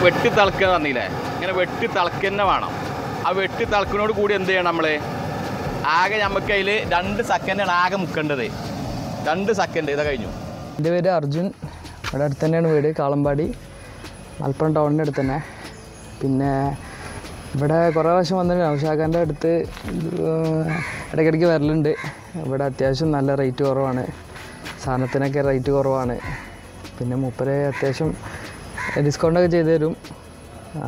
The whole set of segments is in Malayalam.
വെട്ടി തിളക്കുക പറഞ്ഞില്ലേ ഇങ്ങനെ വെട്ടി തിളക്കന്നെ വേണം ആ വെട്ടി തിളക്കുന്നോട് കൂടി എന്ത് ചെയ്യണം നമ്മൾ ആകെ നമുക്ക് അതിൽ രണ്ട് സെക്കൻഡാണ് ആകെ മുക്കേണ്ടത് രണ്ട് സെക്കൻഡ് ഇതാ കഴിഞ്ഞു എൻ്റെ പേര് അർജുൻ ഇവിടെ അടുത്ത് തന്നെയാണ് വീട് കാളമ്പാടി മലപ്പുറം ടൗണിൻ്റെ അടുത്ത് തന്നെ പിന്നെ ഇവിടെ കുറേ പ്രാവശ്യം വന്നിട്ടുണ്ട് നൗഷാഖാൻ്റെ അടുത്ത് ഏർ ഇടയ്ക്കിടയ്ക്ക് വരലുണ്ട് ഇവിടെ അത്യാവശ്യം നല്ല റേറ്റ് കുറവാണ് സാധനത്തിനൊക്കെ റേറ്റ് കുറവാണ് പിന്നെ മൂപ്പര് അത്യാവശ്യം ഡിസ്കൗണ്ടൊക്കെ ചെയ്തു തരും ആ,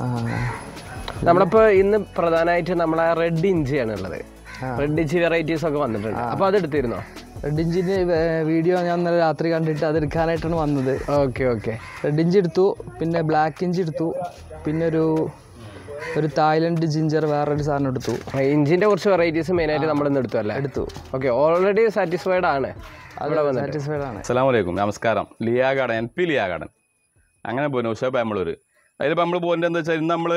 നമ്മളിപ്പോ ഇന്ന് പ്രധാനമായിട്ട് നമ്മളെ റെഡ് ഇഞ്ചിയാണ് ഉള്ളത് റെഡ് ഇഞ്ചി വെറൈറ്റീസ് ഒക്കെ വന്നിട്ടുണ്ട് അപ്പൊ അത് എടുത്തിരുന്നോ റെഡ് ഇഞ്ചിൻ്റെ വീഡിയോ ഞാൻ ഇന്നലെ രാത്രി കണ്ടിട്ട് അത് എടുക്കാനായിട്ടാണ് വന്നത് ഓക്കെ ഓക്കെ റെഡ് ഇഞ്ചി എടുത്തു പിന്നെ ബ്ലാക്ക് ഇഞ്ചി എടുത്തു പിന്നെ ഒരു ഒരു തായ്ലൻഡ് ജിഞ്ചർ വേറൊരു സാധനം എടുത്തു ഇഞ്ചിന്റെ കുറച്ച് വെറൈറ്റീസ് മെയിൻ ആയിട്ട് നമ്മൾ ഇന്ന് എടുത്തു അല്ലേ എടുത്തു ഓക്കെ ഓൾറെഡി സാറ്റിസ്ഫൈഡ് ആണ് ഇവിടെ വന്നിട്ട് സാറ്റിസ്ഫൈഡ് ആണ് അസ്സാം വലൈക്കും നമസ്കാരം Liya garden N P Liya garden അങ്ങനെ പോയി നൗഷ ബാംഗ്ലൂർ അതിലിപ്പോൾ നമ്മൾ പോകുന്നത് എന്താ വെച്ചാൽ ഇന്ന് നമ്മൾ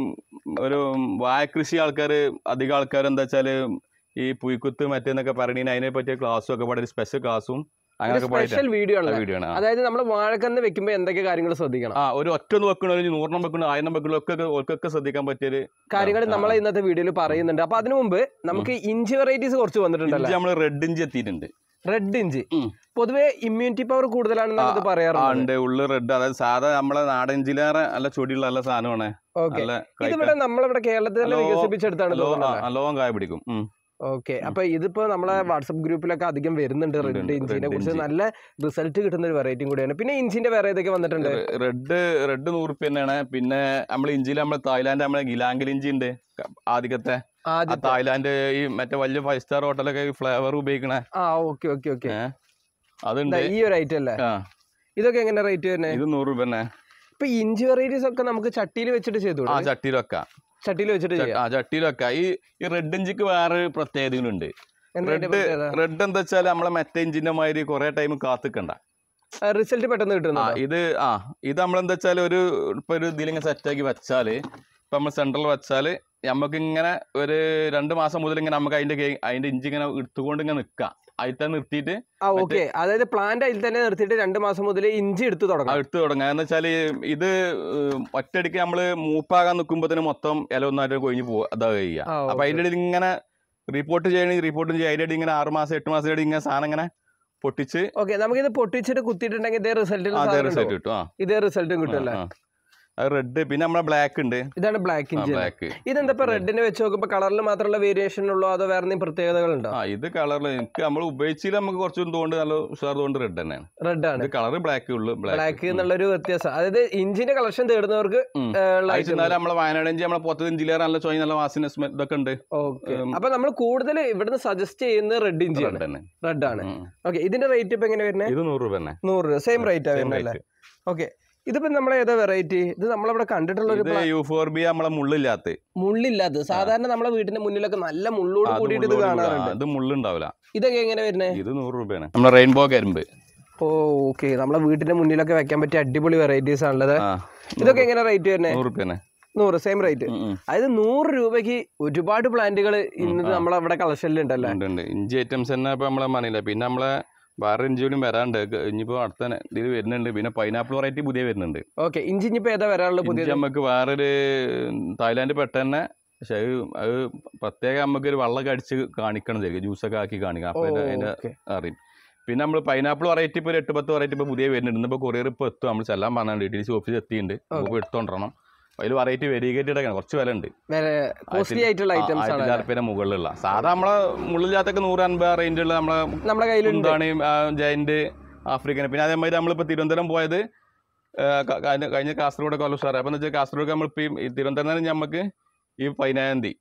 ഒരു വാഴ കൃഷി ആൾക്കാർ അധികം ആൾക്കാർ എന്താ വെച്ചാൽ ഈ പുയ്ക്കുത്ത് മറ്റേന്നൊക്കെ പറഞ്ഞതിന് അതിനെ പറ്റിയ ക്ലാസ്സും ഒക്കെ പാടെ ഒരു സ്പെഷ്യൽ ക്ലാസ്സും അങ്ങനെയൊക്കെ സ്പെഷ്യൽ വീഡിയോ ആണ് വീഡിയോ ആണ് ആ. അതായത് നമ്മൾ വാഴക്കന്ന് വെക്കുമ്പോൾ എന്തൊക്കെ കാര്യങ്ങൾ ശ്രദ്ധിക്കണം ആ ഒരു ഒറ്റ ഒന്ന് വെക്കണോ ഒരു നൂറെണ്ണം വെക്കണോ ആയിരം വെക്കണോ ഒക്കെ ഓർക്കൊക്കെ ശ്രദ്ധിക്കാൻ പറ്റിയൊരു കാര്യങ്ങൾ നമ്മൾ ഇന്നത്തെ വീഡിയോയിൽ പറയുന്നുണ്ട് അപ്പൊ അതിനു മുമ്പ് നമുക്ക് ഇഞ്ചി വെറൈറ്റീസ് കുറച്ച് വന്നിട്ടുണ്ടല്ലോ നമ്മൾ റെഡ് ഇഞ്ചി എത്തിയിട്ടുണ്ട് റെഡ് ഇഞ്ചി ഉം. പൊതുവെ ഇമ്മ്യൂണിറ്റി പവർ കൂടുതലാണെന്നാണ് ഇത് ആ പറയാറുണ്ട് ഉണ്ട് ഉള്ളു റെഡ് അതായത് സാധാ നമ്മളെ നാടൻ ഇഞ്ചിലേറെ നല്ല ചൊടിയുള്ള നല്ല സാധനമാണ് ഓക്കെ നല്ല ഇതിവിടെ നമ്മളിവിടെ കേരളത്തിൽ തന്നെ ഹലോ. വികസിപ്പിച്ചെടുത്താണ് നല്ലോ- ആ, തോന്നുന്നത് നല്ലോണം കായ പിടിക്കും ഉം. ഓക്കെ അപ്പൊ ഇതിപ്പോ നമ്മളെ വാട്സപ്പ് ഗ്രൂപ്പിലൊക്കെ അധികം വരുന്നുണ്ട് ഉണ്ട്, റെഡ് ഉണ്ട്. ഇഞ്ചിനെ Red കുറിച്ച് ഇഞ്ചി. നല്ല റിസൾട്ട് കിട്ടുന്ന ഒരു വെറൈറ്റിയും കൂടിയാണ് പിന്നെ ഇഞ്ചിന്റെ വേറെ ഏതൊക്കെ വന്നിട്ടുണ്ട് റെഡ് റെഡ് നൂറുപ്യ തന്നെയാണ് പിന്നെ നമ്മൾ ഇഞ്ചിയിൽ നമ്മൾ തായ്ലാന്റ് നമ്മളെ ഗിലാങ്കൽ ഇഞ്ചി ഉണ്ട് ക- ആദ്യത്തെ ആ ആദ്യത്തെ തായ്ലാന്റ് ഈ മറ്റേ വലിയ ഫൈവ് സ്റ്റാർ ഹോട്ടലൊക്കെ ഫ്ലേവർ ഉപയോഗിക്കണേ ആ ഓക്കെ ഓക്കെ ഓക്കെ ഏ അതുണ്ട് ഈ ഒരു ഐറ്റം അല്ലേ ആ ഇതൊക്കെ എങ്ങനെ റേറ്റ് തന്നെ ഇത് നൂറ് രൂപ തന്നെ ഇപ്പൊ ഇഞ്ചി വെറൈറ്റീസ് ഒക്കെ നമുക്ക് ചട്ടിയിൽ വെച്ചിട്ട് ചെയ്തു ആ ചട്ടിയിൽ വെക്കാം ചട്ടിയിൽ വെച്ചിട്ട് ചെയ്യാം ആ ചട്ടിയിൽ വെക്കാം ഈ ഈ റെഡ് ഇഞ്ചിക്ക് വേറെ പ്രത്യേകതകളുണ്ട് എന്താ റെഡ് റെഡ് എന്താ വെച്ചാൽ നമ്മളെ മറ്റേ ഇഞ്ചിന്റെ മാതിരി കുറെ ടൈം കാത്തിക്കണ്ട റിസൾട്ട് പെട്ടെന്ന് ആ കിട്ടുന്നത് ഇത് ആ ഇത് നമ്മളെന്താ വെച്ചാൽ ഒരു ഇപ്പൊ ഒരു ഇതിലിങ്ങനെ സെറ്റാക്കി വെച്ചാല് ഇപ്പൊ നമ്മൾ സെൻട്രൽ വെച്ചാല് നമുക്ക് ഇങ്ങനെ ഒരു രണ്ട് മാസം മുതൽ ഇങ്ങനെ നമുക്ക് അതിന്റെ കേ- അതിന്റെ ഇഞ്ചി ഇങ്ങനെ എടുത്തുകൊണ്ട് ഇങ്ങനെ നിക്കാം അതിൽ തന്നെ നിർത്തിയിട്ട് ആ ഓക്കെ അതായത് പ്ലാന്റ് അതിൽ തന്നെ നിർത്തിയിട്ട് രണ്ട് മാസം മുതൽ ഇഞ്ചി എടുത്ത് ആ തുടങ്ങാം എടുത്തു തുടങ്ങാം എന്ന് വെച്ചാൽ ഇത് ഉം, ഒറ്റയടിക്ക് നമ്മള് മൂപ്പാകാൻ നിൽക്കുമ്പോഴത്തേന് മൊത്തം ഇല ഒന്നായിട്ട് കൊഴിഞ്ഞു പോകുക അതാ ചെയ്യുക ആ, അപ്പൊ okay. അതിന്റെ ഇടയിൽ ഇങ്ങനെ റിപ്പോർട്ട് ചെയ്യണമെങ്കിൽ റിപ്പോർട്ടും ചെയ്യും അതിന്റെ ഇടയിൽ ഇങ്ങനെ ആറ് മാസം എട്ട് മാസം ഇടയിൽ ഇങ്ങനെ സാധനം ഇങ്ങനെ പൊട്ടിച്ച് ഓക്കെ നമുക്കിത് പൊട്ടിച്ചിട്ട് കുത്തിയിട്ടുണ്ടെങ്കിൽ ഇതേ റിസൾട്ട് അതേ റിസൾട്ട് കിട്ടും ആ ഇതേ റിസൾട്ടും കിട്ടും അല്ലേ ആ, ആ. അത് റെഡ് പിന്നെ നമ്മളെ ബ്ലാക്ക് ഉണ്ട് ഇതാണ് ബ്ലാക്ക് ഇഞ്ചി ബ്ലാക്ക് ഇതെന്താ ഇപ്പൊ റെഡിനെ വെച്ച് നോക്കുമ്പോ കളറിൽ മാത്രമുള്ള വേരിയേഷൻ ഉള്ളോ അതോ വേറെ എന്തെങ്കിലും പ്രത്യേകതകളുണ്ടോ ആ ഇത് കളറിൽ എനിക്ക് നമ്മൾ ഉപയോഗിച്ചില്ല നമുക്ക് കുറച്ചും തോണ്ട് നല്ല ഉഷാർ തോണ്ട് റെഡ് തന്നെയാണ് റെഡ് ആണ് ഇത് കളർ ബ്ലാക്ക് ഉള്ളു ബ്ലാക്ക് എന്നുള്ളൊരു വ്യത്യാസം അതായത് ഇഞ്ചിന്റെ കളക്ഷൻ തേടുന്നവർക്ക് ഉം. ഏ, ഉള്ള item. അയച്ചാൽ നമ്മളെ വയനാട് ഇഞ്ചി നമ്മളെ പുറത്ത് ഇഞ്ചിലേറെ നല്ല ചോയ് നല്ല വാസന സ്മെൽ ഇതൊക്കെ ഉണ്ട് ഓക്കെ അപ്പൊ നമ്മൾ കൂടുതൽ ഇവിടുന്ന് സജസ്റ്റ് ചെയ്യുന്നത് റെഡ് ഇഞ്ചിയാണ് റെഡ് തന്നെ റെഡ് ആണ് ഉം. ഓക്കെ ഇതിന്റെ റേറ്റ് ഇപ്പൊ എങ്ങനെ വരുന്നത് ഇത് നൂറ് രൂപ തന്നെ നൂറ് രൂപ സെയിം റേറ്റ് ആ Same വരുന്നത് അല്ലേ rate. ഓക്കെ ഇതിപ്പോ നമ്മളെ ഏതാ വെറൈറ്റി ഇത് നമ്മളവിടെ കണ്ടിട്ടുള്ള ഒരു ഇത് യൂഫോർബിയ നമ്മളെ മുള്ളില്ലാത്ത മുള്ളില്ലാത്തത് സാധാരണ നമ്മളെ വീടിന്റെ മുന്നിലൊക്കെ നല്ല മുള്ളോട് അത് കൂടിയിട്ട് ഇത് മുള്ളോട് കൂടി- കാണാറുണ്ട് ആ, ഇത് മുള്ളുണ്ടാവില്ല ഇതൊക്കെ എങ്ങനെ വരുന്നത് ഇത് നൂറ് രൂപയാണ് നമ്മളെ റെയിൻബോ കരിമ്പ് ഓ ഓക്കെ നമ്മളെ വീടിന്റെ മുന്നിലൊക്കെ വെക്കാൻ പറ്റിയ അടിപൊളി വെറൈറ്റീസ് ആണുള്ളത് ആ ഇതൊക്കെ എങ്ങനെ റേറ്റ് വരുന്നത് നൂറ് രൂപ തന്നെ നൂറ് സെയിം റേറ്റ് ഉം, ഉം. അതായത് നൂറ് രൂപയ്ക്ക് ഒരുപാട് പ്ലാന്റുകൾ ഇന്ന് നമ്മളവിടെ കളക്ഷനിൽ ഉണ്ടല്ലേ ഉണ്ട് ഉണ്ട് ഇഞ്ചി ഐറ്റംസ് തന്നെ ഇപ്പൊ നമ്മളെ മണിയില്ല പിന്നെ നമ്മളെ വേറെ ഇഞ്ചി കൂടി വരാണ്ട് ഇനിയിപ്പോ അടുത്ത ഇതിൽ വരുന്നുണ്ട് പിന്നെ പൈനാപ്പിൾ വെറൈറ്റി പുതിയ വരുന്നുണ്ട് ഓക്കെ ഇഞ്ചി ഇനിയിപ്പോ ഏതാ വരാനുള്ളത് ഇഞ്ചി പുതിയത് നമുക്ക് വേറൊരു തായ്ലാന്റ് പെട്ട തന്നെ പക്ഷെ അത് അത് പ്രത്യേകം നമുക്ക് ഒരു വെള്ളമൊക്കെ അടിച്ച് കാണിക്കണം ശരിക്കും ജ്യൂസൊക്കെ ആക്കി കാണിക്കണം അപ്പൊ അതിന്റെ- അതിന്റെ ഓക്കെ അറിയും പിന്നെ നമ്മൾ പൈനാപ്പിൾ വെറൈറ്റി ഇപ്പോൾ ഒരു എട്ട് പത്ത് വെറൈറ്റി ഇപ്പോൾ പുതിയ വരുന്നുണ്ട് ഇന്നിപ്പോൾ കൊറിയർ ഇപ്പോൾ എത്തും നമ്മൾ ചെല്ലാൻ പറഞ്ഞാൽ ഡി ടി സി ഓഫീസ് എത്തിയിട്ടുണ്ട് നമുക്ക് എടുത്തോണ്ടണം അതിൽ വെറൈറ്റി വെരിഗേറ്റഡ് ഒക്കെ കുറച്ച് വില ഉണ്ട് കോസ്റ്റ്ലി ആയിട്ടുള്ള ഐറ്റംസ് ആണ് ആയിരത്തി റുപ്യേൻ്റെ മുകളിലുള്ള സാധാ നമ്മളെ മുള്ളില്ലാത്തൊക്കെ നൂറ് അൻപത് റേഞ്ചുള്ള നമ്മളെ നമ്മുടെ കയ്യിലുണ്ട് എന്താണ് ജയന്റ് ആഫ്രിക്കൻ പിന്നെ അതേമാതിരി നമ്മളിപ്പോൾ തിരുവനന്തപുരം പോയത് ആ, ക- കഴിഞ്ഞ കഴിഞ്ഞ കാസർഗോഡ് കൊല്ലം സാറേ അപ്പം എന്ന് വെച്ചാൽ കാസർഗോഡ് നമ്മളിപ്പോൾ ഈ തിരുവനന്തപുരം നമുക്ക് ഈ പതിനായിരം തീയതി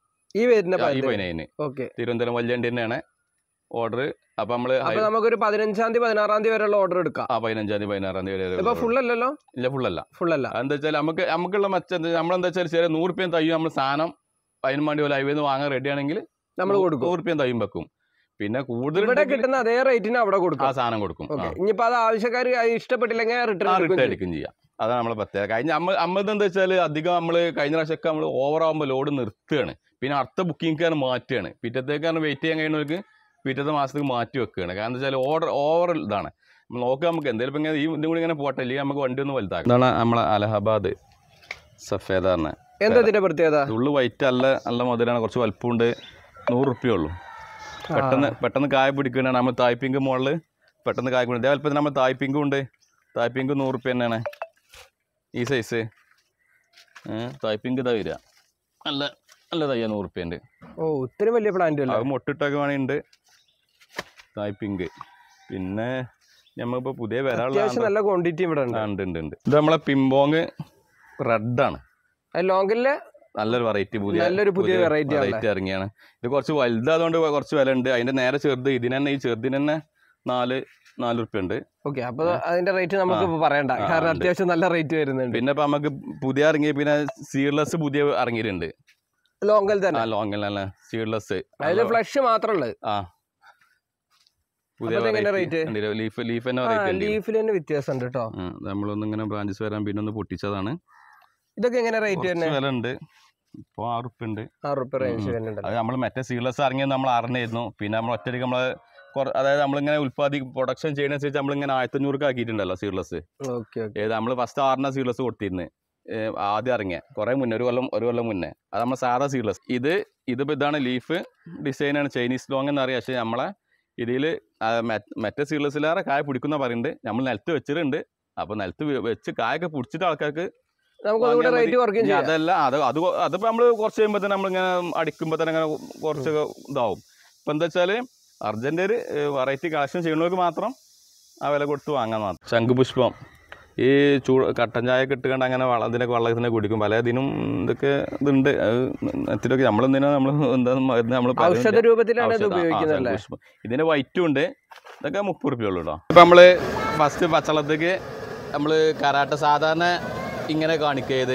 ഈ വരുന്ന ഈ പതിനേഴിന് ഓക്കെ തിരുവനന്തപുരം വല്യണ്ടി തന്നെയാണ് ഓർഡർ അപ്പം നമ്മൾ അപ്പൊ നമുക്കൊരു പതിനഞ്ചാം തീയതി പതിനാറാം തീയതി വരെയുള്ള ഓർഡർ എടുക്കാം ആ പതിനഞ്ചാം തീയതി പതിനാറാം തീയതി വരെ ഇപ്പൊ ഫുൾ അല്ലല്ലോ ഇല്ല ഫുള്ളല്ല ഫുൾ അല്ല എന്താ വെച്ചാൽ നമുക്ക് നമുക്കുള്ള മച്ച നമ്മളെന്താ വെച്ചാൽ ചെറിയ നൂറ് റുപ്യം തയ്യും നമ്മൾ സാധനം അതിന് വേണ്ടി ലൈവിൽ നിന്ന് വാങ്ങാൻ റെഡി ആണെങ്കിൽ നമ്മൾ കൊടുക്കും നൂറ് റുപ്യം തയ്യും വെക്കും പിന്നെ കൂടുതൽ ഇവിടെ കിട്ടുന്ന അതേ റേറ്റിന് അവിടെ ആ കൊടുക്കും സാധനം കൊടുക്കും ഓക്കെ ഇനിയിപ്പോ അത് ആവശ്യക്കാർ ഇഷ്ടപ്പെട്ടില്ലെങ്കിൽ ആ റിട്ടേൺ റിട്ടേൺ അടിക്കും ചെയ്യാം അതാണ് നമ്മളെ പ്രത്യേകത കഴിഞ്ഞ അമ്മ അമ്മ എന്താ വെച്ചാൽ അധികം നമ്മൾ കഴിഞ്ഞ പ്രാവശ്യമൊക്കെ നമ്മൾ ഓവർ ആകുമ്പോൾ ലോഡ് നിർത്തുകയാണ് പിന്നെ അടുത്ത ബുക്കിംഗ്ക്കാണ് മാറ്റുകയാണ് പിറ്റത്തേക്കാണ് വെയിറ്റ് ചെയ്യാൻ കഴിയുന്നവർക്ക് പിറ്റത്തെ മാസത്തേക്ക് മാറ്റി വെക്കുകയാണ് കാരണം എന്താ വെച്ചാൽ ഓർഡർ ഓവർ ഇതാണ് നമ്മൾ നോക്കുക നമുക്ക് എന്തെങ്കിലും ഇപ്പം ഇങ്ങനെ ഈ ഇതും കൂടി ഇങ്ങനെ പോട്ടെ അല്ലെങ്കിൽ നമുക്ക് വണ്ടി ഒന്ന് വലുതാക്കാം ഇതാണ് നമ്മളെ അലഹബാദ് സഫേദ പറഞ്ഞ എന്താ ഇതിന്റെ പ്രത്യേകത ഉള്ളു വൈറ്റ് അല്ല നല്ല മധുരമാണ് കുറച്ച് വലുപ്പമുണ്ട് നൂറ് റുപ്യ ഉള്ളൂ പെട്ടെന്ന് പെട്ടെന്ന് കായ പിടിക്കുന്നതാണ് നമ്മൾ തായ്പിങ്ക് മുകളിൽ പെട്ടെന്ന് കായ പിടിക്കും ഇതേ വലുപ്പത്തിൽ നമ്മൾ തായ്പിങ്കും ഉണ്ട് തായ്പിങ്ക് നൂറ് റുപ്യ തന്നെയാണ് ഈ സൈസ് തായ്പിങ്ക് ഇതാ വരിക നല്ല നല്ല തയ്യ നൂറ് റുപ്യ ഉണ്ട് ഓ ഇത്രയും വലിയ പ്ലാന്റ് അല്ലേ അത് മുട്ടിട്ടൊക്കെ വേണമെങ്കിൽ പിന്നെ പിന്നെ നമ്മളിപ്പോൾ പുതിയ വരാനുള്ള അത്യാവശ്യം നല്ല ക്വാണ്ടിറ്റി ഇവിടെ ഉണ്ട് ആ, ഉണ്ട് ഉണ്ട് ഉണ്ട് ഇത് നമ്മളെ പിമ്പോങ് റെഡാണ് ലോങ്കലില് നല്ലൊരു വെറൈറ്റി പുതിയ നല്ലൊരു പുതിയ variety ആണല്ലേ? വെറൈറ്റി ഇറങ്ങിയാണ് ഇത് കുറച്ച് വലുതായതുകൊണ്ട് കുറച്ച് വില ഉണ്ട് അതിന്റെ നേരെ ചെറുത് ഇതിന് തന്നെ ഈ ചെറുതിന് തന്നെ നാല് നാല് റുപ്യ ഉണ്ട് ഓക്കെ അപ്പൊ അതിന്റെ റേറ്റ് നമുക്ക് ഇപ്പൊ പറയണ്ട ആ, കാരണം ഉണ്ട്. അത്യാവശ്യം നല്ല റേറ്റ് വരുന്നുണ്ട് പിന്നെ ഇപ്പൊ നമുക്ക് പുതിയ ഇറങ്ങിയ പിന്നെ സീഡ്ലെസ് പുതിയ ഇറങ്ങിയിട്ടുണ്ട് ലോങ്കൽ ആ തന്നെ ലോങ് അല്ല സീഡ്ലെസ് അതില് ഫ്ലഷ് മാത്രമുള്ളത് ആ പുതിയ അപ്പൊ അതെങ്ങനെ rate? ലീഫ് ലീഫ് തന്നെ ആ വെറൈറ്റി ഉണ്ട് ലീഫിൽ തന്നെ വ്യത്യാസം ഉണ്ട് കേട്ടോ ഉം, നമ്മളൊന്ന് ഇങ്ങനെ ബ്രാഞ്ചസ് വരാൻ പിന്നെ ഒന്ന് പൊട്ടിച്ചതാണ് ഇതൊക്കെ എങ്ങനെ റേറ്റ് കുറച്ച് തന്നെ വില ഉണ്ട് ഇപ്പോൾ ആറ് റുപ്യ ഉണ്ട് ആറ് റുപ്യ റേഞ്ച് ഉം. വരുന്നുണ്ട് അത് നമ്മൾ മറ്റേ സീഡ്ലെസ് ഇറങ്ങിയത് നമ്മൾ അറിഞ്ഞിരുന്നു പിന്നെ നമ്മൾ ഒറ്റയ്ക്ക് നമ്മൾ അതായത് നമ്മളിങ്ങനെ ഉൽപ്പാദി പ്രൊഡക്ഷൻ ചെയ്യുന്നതനുസരിച്ച് നമ്മളിങ്ങനെ ആയിരത്തഞ്ഞൂറുക്ക് ആക്കിയിട്ടുണ്ടല്ലോ സീഡ്ലെസ് ഓക്കെ ഓക്കെ ഏത് നമ്മൾ ഫസ്റ്റ് ആറിന സീഡ്ലെസ് കൊടുത്തിരുന്നു ഏഹ് ആദ്യം ഇറങ്ങിയ കുറേ മുന്നേ ഒരു കൊല്ലം ഒരു കൊല്ലം മുന്നേ അത് നമ്മൾ സാധാ സീഡ്ലെസ് ഇത് ഇതിപ്പോൾ ഇതാണ് ലീഫ് ഡിസൈനാണ് ചൈനീസ് ലോങ് എന്നറിയാം പക്ഷേ നമ്മളെ ഇതിൽ മറ്റേ സീഡ്ലെസ്സിലേറെ കായ പിടിക്കുന്ന പറയുന്നുണ്ട് നമ്മൾ നിലത്ത് വെച്ചിട്ടുണ്ട് അപ്പോൾ നിലത്ത് വെ- വെച്ച് കായൊക്കെ പിടിച്ചിട്ട് ആൾക്കാർക്ക് നമുക്ക് ഒന്നുകൂടെ വാങ്ങിയാൽ റേറ്റ് മതി. കുറയ്ക്കും ഇനി ചെയ്യാം അതല്ല അത് അത് കൊ- അതിപ്പോ നമ്മള് കുറച്ച് കഴിയുമ്പോ തന്നെ നമ്മളിങ്ങനെ അടിക്കുമ്പോ തന്നെ അങ്ങനെ കുറച്ച് ഇതാവും ഇപ്പൊ എന്താ വെച്ചാല് അർജന്റ് ഒരു വെറൈറ്റി കളക്ഷൻ ചെയ്യണവർക്ക് മാത്രം ആ വില കൊടുത്ത് വാങ്ങാൻ മാത്രം ശംഖുപുഷ്പം ഈ ചൂ കട്ടൻ ചായ ഒക്കെ ഇട്ടുകൊണ്ട് അങ്ങനെ വള്ള ഇതിനൊക്കെ വെള്ളത്തിനെ കുടിക്കും പല ഇതിനും ഇതൊക്കെ ഇതുണ്ട് അത് നെത്തിലൊക്കെ നമ്മളെന്തിനാ നമ്മൾ എന്താ മരുന്ന് നമ്മൾ ഔഷധ രൂപത്തിലാണ് ഇത് ഉപയോഗിക്കുന്നത് അല്ലേ ഇതിന് വൈറ്റും ഉണ്ട് ഇതൊക്കെ മുപ്പത് റുപ്യ ഉള്ളൂ കേട്ടോ ഇപ്പം നമ്മൾ ഫസ്റ്റ് പച്ചവെള്ളത്തേക്ക് നമ്മൾ കരാട്ട സാധാരണ ഇങ്ങനെ കാണിക്കുക ഏത്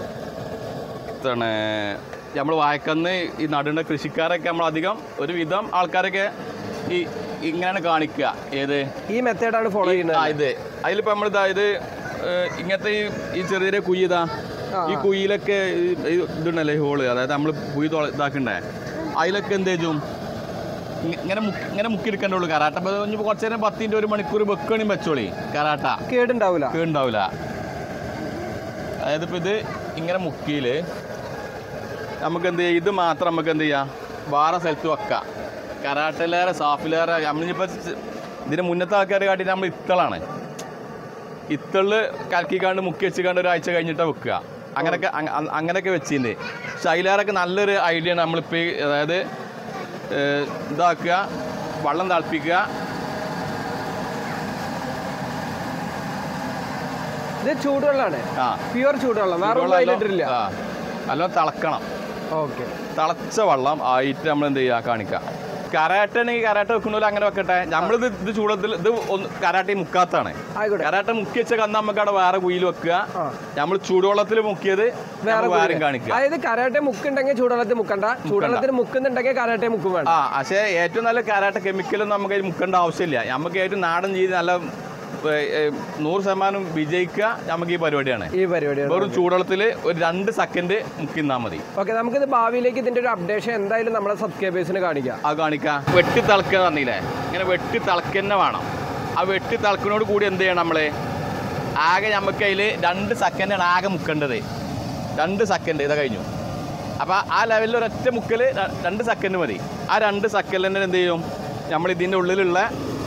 ഇതാണ് നമ്മൾ വായക്കന്ന് ഈ നടുന്ന കൃഷിക്കാരൊക്കെ നമ്മൾ അധികം ഒരു വിധം ആൾക്കാരൊക്കെ ഈ ഇങ്ങനെ കാണിക്കുക ഏത് ഈ മെത്തേഡാണ് ഫോളോ ആ ചെയ്യുന്നത് ഇത് അതിലിപ്പോൾ നമ്മൾ ഇതാ ഇത് ഏഹ്, ഇങ്ങനത്തെ ഈ ഈ ചെറിയ ചെറിയ കുഴി ഇതാ ആ, ഈ കുയിലൊക്കെ ഈ- ഈ ഇതുണ്ടല്ലേ ഈ ഹോള് അതായത് നമ്മൾ കുഴി തുള ഇതാക്കണ്ടേ അതിലൊക്കെ എന്ത് ചെയ്യും ഇങ്ങ- ഇങ്ങനെ മുക്കി ഇങ്ങനെ മുക്കിയെടുക്കണ്ടുള്ളൂ കരാട്ട അപ്പോൾ ഇനി കുറച്ച് നേരം പത്തിൻ്റെ ഒരു മണിക്കൂർ വെക്കണിയും വെച്ചോളി കരാട്ട കേടുണ്ടാവില്ല ഉണ്ടാവില്ല അതായത് ഇപ്പോൾ ഇത് ഇങ്ങനെ മുക്കിയിൽ നമുക്ക് എന്ത് ചെയ്യാം ഇത് മാത്രം നമുക്ക് എന്ത് ചെയ്യാം വേറെ സ്ഥലത്ത് വെക്കാം കരാട്ടയിലേറെ സാഫിലേറെ നമ്മളിപ്പോൾ ഇതിന് മുന്നത്തെ ആൾക്കാർ കാട്ടി നമ്മൾ ഇത്തളാണ് ഇത്തളില് കലക്കിക്കാണ്ട് മുക്കി വെച്ചിക്കാണ്ട് ഒരാഴ്ച കഴിഞ്ഞിട്ടാണ് വെക്കുക അങ്ങനെയൊക്കെ അങ്ങ- അ- അങ്ങനെയൊക്കെ വെച്ചിട്ടുണ്ട് പക്ഷെ അതിലേറൊക്കെ നല്ലൊരു ഐഡിയ ആണ് നമ്മളിപ്പോൾ ഈ അതായത് ഏഹ്, ഇതാക്കുക വെള്ളം തിളപ്പിക്കുക ഇത് ചൂടുവെള്ളമാണ് ആ പ്യുവർ ചൂടുവെള്ളം വേറെ ഒന്നും അതിലിട്ടില്ല ആ നല്ല തിളക്കണം ഓക്കെ തിളച്ച വെള്ളം ആയിട്ട് നമ്മൾ എന്ത് ചെയ്യുക കാണിക്കുക കരാട്ടണെങ്കിൽ കരാട്ട വെക്കണല്ലോ അങ്ങനെ വെക്കട്ടെ നമ്മളിത് ഇത് ചൂടത്തിൽ ഇത് ഒന്ന് കരാട്ടി മുക്കാത്താണ് ആയിക്കോട്ടെ കരാട്ട മുക്കി വെച്ച കന്ന് നമുക്ക് അവിടെ വേറെ കുയിൽ വെക്കുക ആ നമ്മൾ ചൂടുവെള്ളത്തിൽ മുക്കിയത് വേറെ വേറെ കുയില്. കാണിക്കുക അതായത് കരാട്ടെ മുക്കുണ്ടെങ്കിൽ ചൂടുവെള്ളത്തിൽ മുക്കണ്ട ചൂടുവെള്ളത്തിൽ മുക്കുന്നുണ്ടെങ്കിൽ കരാട്ടെ മുക്കും വേണ്ട ആ പക്ഷേ ഏറ്റവും നല്ല കരാട്ട കെമിക്കലൊന്നും നമുക്ക് അതിൽ മുക്കേണ്ട ആവശ്യമില്ല നമുക്ക് ഏറ്റവും നാടൻ ചെയ്ത് നല്ല ഏ, ഏ, നൂറ് ശതമാനം വിജയിക്കുക നമുക്ക് ഈ പരിപാടിയാണ് ഈ പരിപാടി വെറും ചൂടുവെള്ളത്തിൽ ഒരു രണ്ട് സെക്കൻഡ് മുക്കിന്നാൽ മതി ഓക്കെ നമുക്കിത് ഭാവിയിലേക്ക് ഇതിന്റെ ഒരു അപ്ഡേഷൻ എന്തായാലും നമ്മളെ സബ്സ്ക്രൈബേഴ്സിന് കാണിക്കാം അത് കാണിക്കാം വെട്ടി തിളക്കുക പറഞ്ഞില്ലേ ഇങ്ങനെ വെട്ടി തിളക്കന്നെ വേണം ആ വെട്ടി തിളക്കുന്നോട് കൂടി എന്ത് ചെയ്യണം നമ്മൾ ആകെ നമുക്ക് അതിൽ രണ്ട് സെക്കൻഡാണ് ആകെ മുക്കേണ്ടത് രണ്ട് സെക്കൻഡ് ഇതാ കഴിഞ്ഞു അപ്പോൾ ആ ലെവലിൽ ഒരൊറ്റ മുക്കൽ ര- രണ്ട് സെക്കൻഡ് മതി ആ രണ്ട് സെക്കൻഡിൽ തന്നെ എന്ത് ചെയ്യും നമ്മൾ ഇതിൻ്റെ ഉള്ളിലുള്ള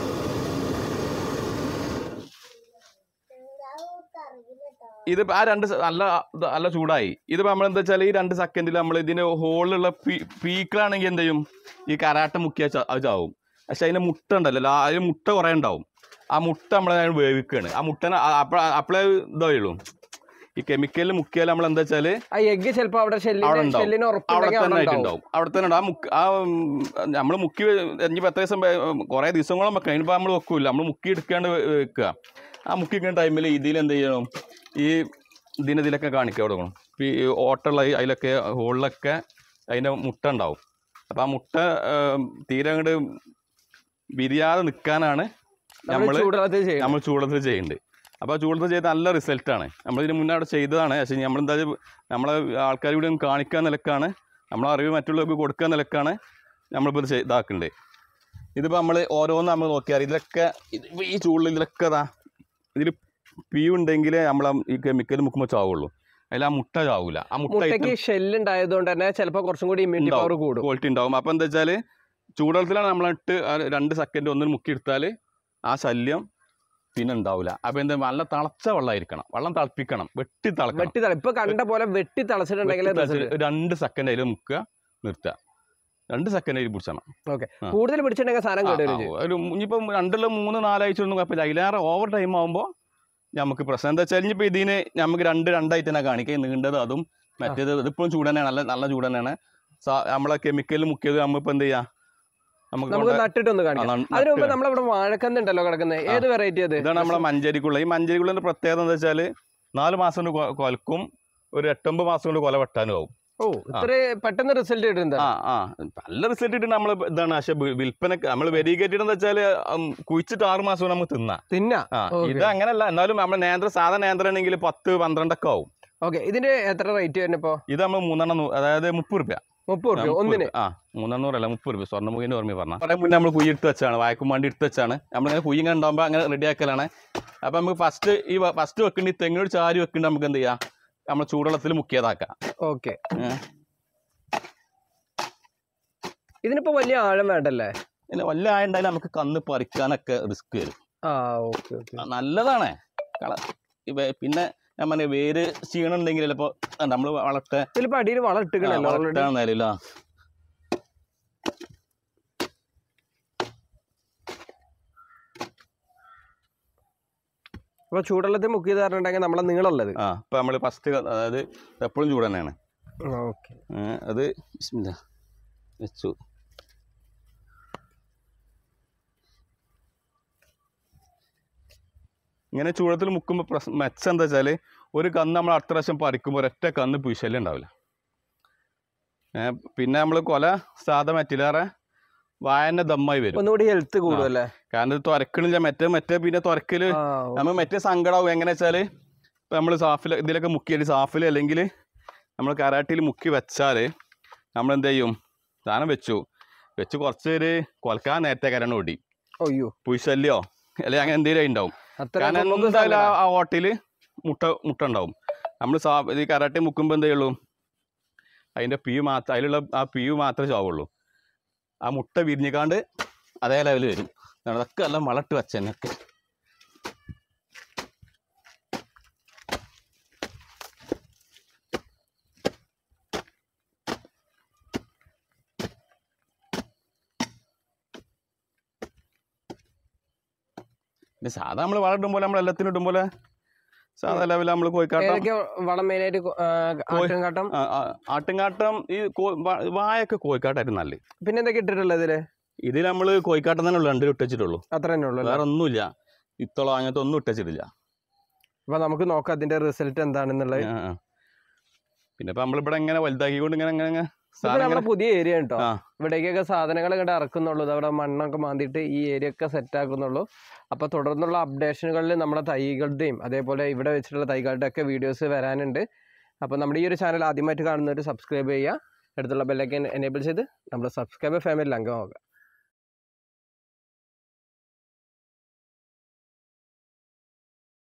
ഇത് ആ രണ്ട് സ- നല്ല ഇത് നല്ല ചൂടായി ഇതിപ്പോൾ നമ്മൾ എന്താ വെച്ചാൽ ഈ രണ്ട് സെക്കൻഡിൽ നമ്മൾ ഇതിന് ഹോളിലുള്ള പീക്കിലാണെങ്കിൽ എന്ത് ചെയ്യും ഈ കരാട്ട മുക്കിയാൽ ച- അത് ചാവും പക്ഷെ അതിന് മുട്ട ഉണ്ടല്ലോ ലാ- അതിന് മുട്ട കുറേ ഉണ്ടാവും ആ മുട്ട നമ്മൾ വേവിക്കുകയാണ് ആ മുട്ടനെ അപ്പോൾ അപ്പോഴേ ഇതായുള്ളൂ ഈ കെമിക്കലിൽ മുക്കിയാൽ നമ്മൾ എന്താ വെച്ചാൽ ആ എഗ് ചിലപ്പോ അവിടെ അവിടെ ഷെല്ലിന് ഉണ്ടാവും. ഷെല്ലിന് അവിടെ ഉറപ്പുണ്ടെങ്കിൽ തന്നെ അവിടെ ഉണ്ടാവും ആയിട്ടുണ്ടാവും അവിടെ തന്നെ ഉണ്ടാവും ആ മുക്ക് ആ നമ്മൾ മുക്കി ഇനിയിപ്പോൾ എത്ര ദിവസം കുറേ ദിവസങ്ങളും വെക്കാം ഇനിയിപ്പോൾ നമ്മൾ വെക്കൂല നമ്മൾ മുക്കി എടുക്കാണ്ട് വെ- വെക്കുക ആ മുക്കിക്കുന്ന ടൈമിൽ ഇതിൽ എന്ത് ചെയ്യണം ഈ ഇതിന് ഇതിലൊക്കെ കാണിക്കുക അവിടെ കൊടുക്കണം ഇപ്പം ഈ ഓട്ടമുള്ള ഈ അതിലൊക്കെ ഹോളിലൊക്കെ അതിൻ്റെ മുട്ട ഉണ്ടാവും അപ്പോൾ ആ മുട്ട ഏം, തീരെ അങ്ങോട്ട് വിരിയാതെ നിൽക്കാനാണ് നമ്മൾ നമ്മൾ ചൂടുവെള്ളത്തിൽ ചെയ്യണം നമ്മൾ ചൂടത്തിൽ ചെയ്യുന്നുണ്ട് അപ്പോൾ ചൂടത്തിൽ ചെയ്ത നല്ല റിസൾട്ടാണ് നമ്മളിതിന് മുന്നേ അവിടെ ചെയ്തതാണ് പക്ഷേ നമ്മളെന്താ വെച്ചാൽ നമ്മളെ ആൾക്കാർ ഇവിടെ കാണിക്കാൻ നിലക്കാണ് നമ്മളെ അറിവ് മറ്റുള്ളവർക്ക് കൊടുക്കാൻ നിലക്കാണ് നമ്മളിപ്പോൾ ഇത് ചെയ്- ഇതാക്കുന്നുണ്ട് ഇതിപ്പോൾ നമ്മൾ ഓരോന്ന് നമ്മൾ നോക്കിയാൽ ഇതിലൊക്കെ ഇത് ഇപ്പൊ ഈ ചൂടിൽ ഇതിലൊക്കെ ഇതാ ഇതിൽ പീ ഉണ്ടെങ്കിലേ നമ്മൾ ഈ കെമിക്കൽ മുക്കുമ്പോൾ ചാവുള്ളൂ അതിൽ ആ മുട്ട ചാവൂല ആ മുട്ട മുട്ടയ്ക്ക് ഷെല്ല് ഉണ്ടായതുകൊണ്ട് തന്നെ ചിലപ്പോൾ കുറച്ചും കൂടി ഇമ്മ്യൂണിറ്റി പവർ കൂടും ക്വാളിറ്റി ഉണ്ടാവും അപ്പം എന്താ വെച്ചാൽ ചൂടുവെള്ളത്തിലാണ് നമ്മളിട്ട് ആ രണ്ട് സെക്കൻഡ് ഒന്നിന് മുക്കിയെടുത്താൽ ആ ശല്യം പിന്നെ ഉണ്ടാവില്ല അപ്പം എന്താ നല്ല തിളച്ച വെള്ളമായിരിക്കണം വെള്ളം തിളപ്പിക്കണം വെട്ടി തിളക്കണം വെട്ടി തള ഇപ്പൊ കണ്ട പോലെ വെട്ടി തളച്ചിട്ടുണ്ടെങ്കിൽ വെട്ടി തിളച്ചിട്ട് രണ്ട് സെക്കൻഡ് അതിൽ മുക്കുക നിർത്തുക രണ്ട് സെക്കൻഡ് അതിൽ പിടിച്ചണം ആ. കൂടുതൽ പിടിച്ചിട്ടുണ്ടെങ്കിൽ സാധനം ആ, കേട്ടുവരും ആ, ചെയ്യും ഒരു ഇനിയിപ്പം രണ്ടുള്ള മൂന്ന് നാലാഴ്ച ഒന്നും കുഴപ്പമില്ല അതിലേറെ ഓവർ ടൈം ആകുമ്പോൾ നമുക്ക് പ്രശ്നം എന്താ വെച്ചാൽ ഇനിയിപ്പോൾ ഇതിന് നമുക്ക് രണ്ട് രണ്ടായിട്ട് തന്നെ കാണിക്കുക നീണ്ടത് അതും മറ്റേത് ഇതിപ്പോഴും ചൂട് തന്നെയാണ് നല്ല നല്ല ചൂട് തന്നെയാണ് സാ- നമ്മളെ കെമിക്കൽ മുക്കിയത് നമ്മളിപ്പോൾ എന്ത് ചെയ്യാം നമുക്ക് നമുക്ക് കൊണ്ട് നട്ടിട്ടൊന്ന് ആ, കാണിക്കാം നട്ട് അതിനു മുമ്പ് നമ്മളിവിടെ വാഴക്കന്നുണ്ടല്ലോ കിടക്കുന്നത് ഏത് വെറൈറ്റി അത് ഇതാണ് നമ്മളെ മഞ്ചേരിക്കുള്ള ഈ മഞ്ചേരിക്കുള്ളതിന്റെ പ്രത്യേകത എന്താ വെച്ചാൽ നാല് മാസം കൊണ്ട് കൊ- കൊലക്കും ഒരു എട്ടൊമ്പത് മാസം കൊണ്ട് കൊല വെട്ടാനും ആവും ഓ ഇത്ര പെട്ടെന്ന് റിസൾട്ട് കിട്ടുന്നത് ആ ആ നല്ല റിസൾട്ട് ഇട്ട് നമ്മൾ ഇതാണ് പക്ഷെ വിൽപ്പന നമ്മൾ വെരിഗേറ്റഡ് എന്ന് വെച്ചാൽ കുഴിച്ചിട്ട് ആറ് മാസം കൊണ്ട് നമുക്ക് തിന്നാം തിന്ന ആ Okay. ഇത് അങ്ങനല്ല എന്നാലും നമ്മൾ നേന്ത്ര സാധാ നേന്ത്രം ആണെങ്കിൽ പത്ത് പന്ത്രണ്ടൊക്കെ ആവും ഓക്കെ ഇതിന്റെ എത്ര റേറ്റ് വരുന്നപ്പോ ഇത് നമ്മൾ മൂന്നെണ്ണം നൂ- അതായത് മുപ്പത് റുപ്യ മുപ്പത് റുപ്യ ഒന്നിന് ആ മൂന്നെണ്ണൂറല്ല മുപ്പത് റുപ്യ സ്വർണ്ണമുഖിന്റെ ഓർമ്മ പറഞ്ഞ പറയാൻ മുന്നേ നമ്മൾ കുഴി എടുത്ത് വെച്ചാണ് വായക്കും വേണ്ടി എടുത്ത് വെച്ചാണ് നമ്മളിങ്ങനെ കുഴി ഇങ്ങനെ ഉണ്ടാകുമ്പോൾ അങ്ങനെ റെഡി ആക്കലാണ് അപ്പം നമുക്ക് ഫസ്റ്റ് ഈ ഫസ്റ്റ് വെക്കേണ്ട ഈ തെങ്ങിനോട് ചാരി വെക്കേണ്ട നമുക്ക് എന്ത് ചെയ്യാം നമ്മൾ ചൂടുവെള്ളത്തിൽ മുക്കിയതാക്കാം ഓക്കെ ഏ. ഇതിനിപ്പോ വലിയ ആഴം വേണ്ടല്ലേ പിന്നെ വല്ല ആയുണ്ടായാലും നമുക്ക് കന്ന് പറിക്കാനൊക്കെ റിസ്ക് വരും ആ ഓക്കെ ഓക്കെ ആ, നല്ലതാണ് കള ഇവ പിന്നെ ഞാൻ പറഞ്ഞ വേര് ക്ഷീണുണ്ടെങ്കിൽ ചിലപ്പോൾ നമ്മൾ വളർത്ത ഇതിലിപ്പോ അടിയിൽ വളം ഇട്ടുകണല്ലോ ഓൾറെഡി വളർത്താണെന്നായാലും ആ അപ്പൊ ചൂടുവെള്ളത്തിൽ മുക്കിയത് പറഞ്ഞിട്ടുണ്ടെങ്കിൽ നമ്മളെ നീളമുള്ളത് ആ ഇപ്പം നമ്മൾ ഫസ്റ്റ് അതായത് എപ്പോഴും ചൂട് തന്നെയാണ് ഓക്കെ ഏ, അത് ബിസ്മില്ലാ. വെച്ചു ഇങ്ങനെ ചൂടത്തിൽ മുക്കുമ്പോൾ പ്രശ്നം മെച്ചം എന്താ വെച്ചാൽ ഒരു കന്ന് നമ്മൾ അടുത്ത പ്രാവശ്യം പറിക്കുമ്പോൾ ഒരൊറ്റ കന്ന് പുശല്യം ഉണ്ടാവില്ല ഏ, പിന്നെ നമ്മൾ കൊല സാധാ മറ്റിലേറെ വായന ദമ്മായി വരും ഒന്നുകൂടി ഹെൽത്ത് കൂടുമല്ലേ കാരണം ഇത് തുരക്കണില്ല മറ്റേ മറ്റേ പിന്നെ തുരക്കൽ ആ നമ്മൾ മറ്റേ സങ്കടമാവും എങ്ങനെ വെച്ചാൽ ഇപ്പം നമ്മൾ സാഫിൽ ഇതിലൊക്കെ മുക്കിയാൽ സാഫിൽ അല്ലെങ്കിൽ നമ്മൾ കരാട്ടിയിൽ മുക്കി വെച്ചാൽ നമ്മൾ എന്ത് ചെയ്യും സാധനം വെച്ചു വെച്ച് കുറച്ച് ഒരു കൊലക്കാൻ നേരത്തെ കരണം ഓടി അയ്യോ പുയ്ശല്യോ അല്ലെങ്കിൽ അങ്ങനെ എന്തെങ്കിലും ഉണ്ടാവും അത്ര കാരണം നമുക്ക് എന്തായാലും ആ- സങ്കടാ. ആ ഓട്ടയിൽ മുട്ട മുട്ട ഉണ്ടാവും നമ്മൾ സാ ഈ കരാട്ടി മുക്കുമ്പോൾ എന്തേ ഉള്ളൂ അതിൻ്റെ പീ മാത്രം അതിലുള്ള ആ പീ മാത്രമേ ചാവുള്ളൂ ആ മുട്ട വിരിഞ്ഞിക്കാണ്ട് അതേ ലെവൽ വരും അതൊക്കെ എല്ലാം വളട്ട് വെച്ചെന്നൊക്കെ പിന്നെ സാധാ നമ്മൾ വളം ഇടും പോലെ നമ്മൾ എല്ലാത്തിനും ഇടും പോലെ സാധാ ലെവലിൽ നമ്മൾ കോഴിക്കാട്ടം ഏതൊക്കെ വളം മെയിനായിട്ട് ആട്ടുംകാട്ടം ആ, ആ, ആട്ടുംകാട്ടം ഈ കോ- വാ- വായൊക്കെ കോഴിക്കാട്ടായിരുന്നു നല്ലത് പിന്നെ എന്തൊക്കെ ഇട്ടിട്ടുള്ളത് ഇതില് ഇതിൽ നമ്മൾ കോഴിക്കാട്ടം തന്നെ ഉള്ളു രണ്ടിലും ഇട്ടുവച്ചിട്ടുള്ളൂ അത്ര തന്നെ ഉള്ളു അല്ലേ? വേറെ ഒന്നുമില്ല ഇത്തോളം അങ്ങനത്തെ ഒന്നും ഇട്ടുവച്ചിട്ടില്ല അപ്പൊ നമുക്ക് നോക്കാം അതിന്റെ റിസൾട്ട് എന്താണെന്നുള്ളത് ആ, ആ. പിന്നെ ഇപ്പൊ നമ്മളിവിടെ ഇങ്ങനെ വലുതാക്കിക്കൊണ്ട് ഇങ്ങനെ അങ്ങനെ ഇങ്ങനെ ഇത് സാധനം നമ്മളെ ഇങ്ങനെ- പുതിയ ഏരിയ കേട്ടോ ആ. ഇവിടേക്കൊക്കെ സാധനങ്ങൾ ഇങ്ങോട്ട് ഇറക്കുന്നുള്ളൂ ഇത് അവിടെ മണ്ണൊക്കെ മാന്തിയിട്ട് ഈ ഏരിയ ഒക്കെ സെറ്റ് ആക്കുന്നുള്ളൂ അപ്പോൾ തുടർന്നുള്ള അപ്ഡേഷനുകളിൽ നമ്മുടെ തൈകളുടെയും അതേപോലെ ഇവിടെ വെച്ചിട്ടുള്ള തൈകളുടെ ഒക്കെ വീഡിയോസ് വരാനുണ്ട് അപ്പോൾ നമ്മുടെ ഈ ഒരു ചാനൽ ആദ്യമായിട്ട് കാണുന്നവർ സബ്സ്ക്രൈബ് ചെയ്യുക അടുത്തുള്ള ബെല്ലൈക്കൻ എനേബിൾ ചെയ്ത് നമ്മുടെ സബ്സ്ക്രൈബർ ഫാമിലിയിൽ അംഗമാവുക